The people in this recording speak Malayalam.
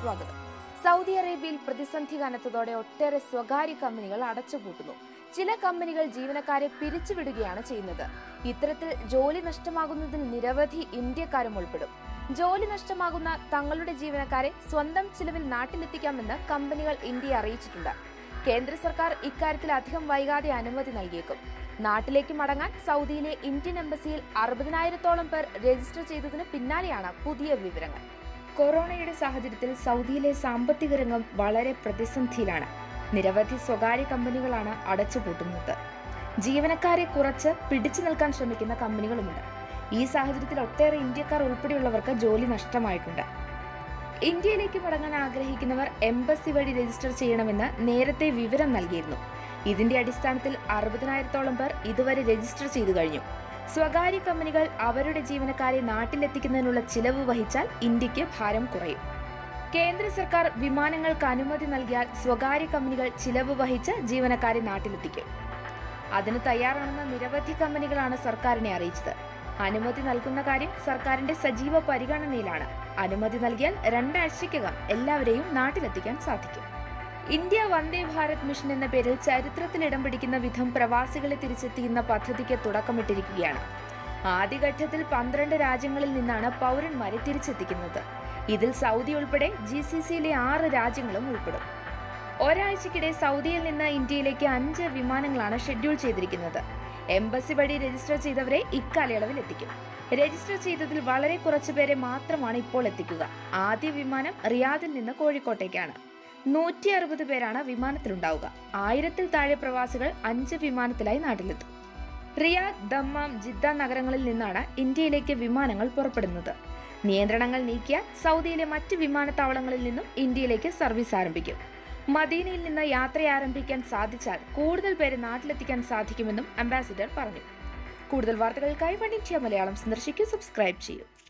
സ്വാഗതം സൗദി അറേബ്യയിൽ പ്രതിസന്ധി കനത്തതോടെ ഒട്ടേറെ സ്വകാര്യ കമ്പനികൾ അടച്ചുപൂട്ടുന്നു ചില കമ്പനികൾ ജീവനക്കാരെ പിരിച്ചുവിടുകയാണ് ചെയ്യുന്നത് ഇത്തരത്തിൽ ജോലി നഷ്ടമാകുന്നതിൽ നിരവധി ഇന്ത്യക്കാരും ഉൾപ്പെടും ജോലി നഷ്ടമാകുന്ന തങ്ങളുടെ ജീവനക്കാരെ സ്വന്തം ചിലവിൽ നാട്ടിലെത്തിക്കാമെന്ന് കമ്പനികൾ ഇന്ത്യയെ അറിയിച്ചിട്ടുണ്ട് കേന്ദ്ര സർക്കാർ ഇക്കാര്യത്തിൽ അധികം വൈകാതെ അനുമതി നൽകിയേക്കും നാട്ടിലേക്ക് മടങ്ങാൻ സൗദിയിലെ ഇന്ത്യൻ എംബസിയിൽ അറുപതിനായിരത്തോളം പേർ രജിസ്റ്റർ ചെയ്തതിന് പിന്നാലെയാണ് പുതിയ വിവരങ്ങൾ കൊറോണയുടെ സാഹചര്യത്തിൽ സൗദിയിലെ സാമ്പത്തിക രംഗം വളരെ പ്രതിസന്ധിയിലാണ് നിരവധി സ്വകാര്യ കമ്പനികളാണ് അടച്ചുപൂട്ടുന്നത് ജീവനക്കാരെ കുറച്ച് പിടിച്ചു നിൽക്കാൻ ശ്രമിക്കുന്ന കമ്പനികളുമുണ്ട് ഈ സാഹചര്യത്തിൽ ഒട്ടേറെ ഇന്ത്യക്കാർ ഉൾപ്പെടെയുള്ളവർക്ക് ജോലി നഷ്ടമായിട്ടുണ്ട് ഇന്ത്യയിലേക്ക് മടങ്ങാൻ ആഗ്രഹിക്കുന്നവർ എംബസി വഴി രജിസ്റ്റർ ചെയ്യണമെന്ന് നേരത്തെ വിവരം നൽകിയിരുന്നു ഇതിന്റെ അടിസ്ഥാനത്തിൽ അറുപതിനായിരത്തോളം പേർ ഇതുവരെ രജിസ്റ്റർ ചെയ്തു കഴിഞ്ഞു സ്വകാര്യ കമ്പനികൾ അവരുടെ ജീവനക്കാരെ നാട്ടിലെത്തിക്കുന്നതിനുള്ള ചിലവ് വഹിച്ചാൽ ഇന്ത്യക്ക് ഭാരം കുറയും കേന്ദ്ര സർക്കാർ വിമാനങ്ങൾക്ക് അനുമതി നൽകിയാൽ സ്വകാര്യ കമ്പനികൾ ചിലവ് വഹിച്ച് ജീവനക്കാരെ നാട്ടിലെത്തിക്കും അതിന് തയ്യാറാണെന്ന നിരവധി കമ്പനികളാണ് സർക്കാരിനെ അറിയിച്ചത് അനുമതി നൽകുന്ന കാര്യം സർക്കാരിന്റെ സജീവ പരിഗണനയിലാണ് അനുമതി നൽകിയാൽ രണ്ടാഴ്ചയ്ക്കകം എല്ലാവരെയും നാട്ടിലെത്തിക്കാൻ സാധിക്കും ഇന്ത്യ വന്ദേ ഭാരത് മിഷൻ എന്ന പേരിൽ ചരിത്രത്തിൽ ഇടം പിടിക്കുന്ന വിധം പ്രവാസികളെ തിരിച്ചെത്തിക്കുന്ന പദ്ധതിക്ക് തുടക്കമിട്ടിരിക്കുകയാണ് ആദ്യഘട്ടത്തിൽ പന്ത്രണ്ട് രാജ്യങ്ങളിൽ നിന്നാണ് പൗരന്മാരെ തിരിച്ചെത്തിക്കുന്നത് ഇതിൽ സൗദി ഉൾപ്പെടെ ജി സി സിയിലെ ആറ് രാജ്യങ്ങളും ഉൾപ്പെടും ഒരാഴ്ചക്കിടെ സൗദിയിൽ നിന്ന് ഇന്ത്യയിലേക്ക് അഞ്ച് വിമാനങ്ങളാണ് ഷെഡ്യൂൾ ചെയ്തിരിക്കുന്നത് എംബസി വഴി രജിസ്റ്റർ ചെയ്തവരെ ഇക്കാലയളവിൽ എത്തിക്കും രജിസ്റ്റർ ചെയ്തതിൽ വളരെ കുറച്ചു പേരെ മാത്രമാണ് ഇപ്പോൾ എത്തിക്കുക ആദ്യ വിമാനം റിയാദിൽ നിന്ന് കോഴിക്കോട്ടേക്കാണ് നൂറ്റി അറുപത് പേരാണ് വിമാനത്തിലുണ്ടാവുക ആയിരത്തിൽ താഴെ പ്രവാസികൾ അഞ്ച് വിമാനത്തിലായി നാട്ടിലെത്തും റിയാദ് ദമ്മാം ജിദ്ദ നഗരങ്ങളിൽ നിന്നാണ് ഇന്ത്യയിലേക്ക് വിമാനങ്ങൾ പുറപ്പെടുന്നത് നിയന്ത്രണങ്ങൾ നീക്കിയാൽ സൗദിയിലെ മറ്റ് വിമാനത്താവളങ്ങളിൽ നിന്നും ഇന്ത്യയിലേക്ക് സർവീസ് ആരംഭിക്കും മദീനയിൽ നിന്ന് യാത്ര ആരംഭിക്കാൻ സാധിച്ചാൽ കൂടുതൽ പേരെ നാട്ടിലെത്തിക്കാൻ സാധിക്കുമെന്നും അംബാസിഡർ പറഞ്ഞു കൂടുതൽ വാർത്തകൾക്കായി വൺ ഇന്ത്യ മലയാളം സന്ദർശിക്കൂ സബ്സ്ക്രൈബ് ചെയ്യൂ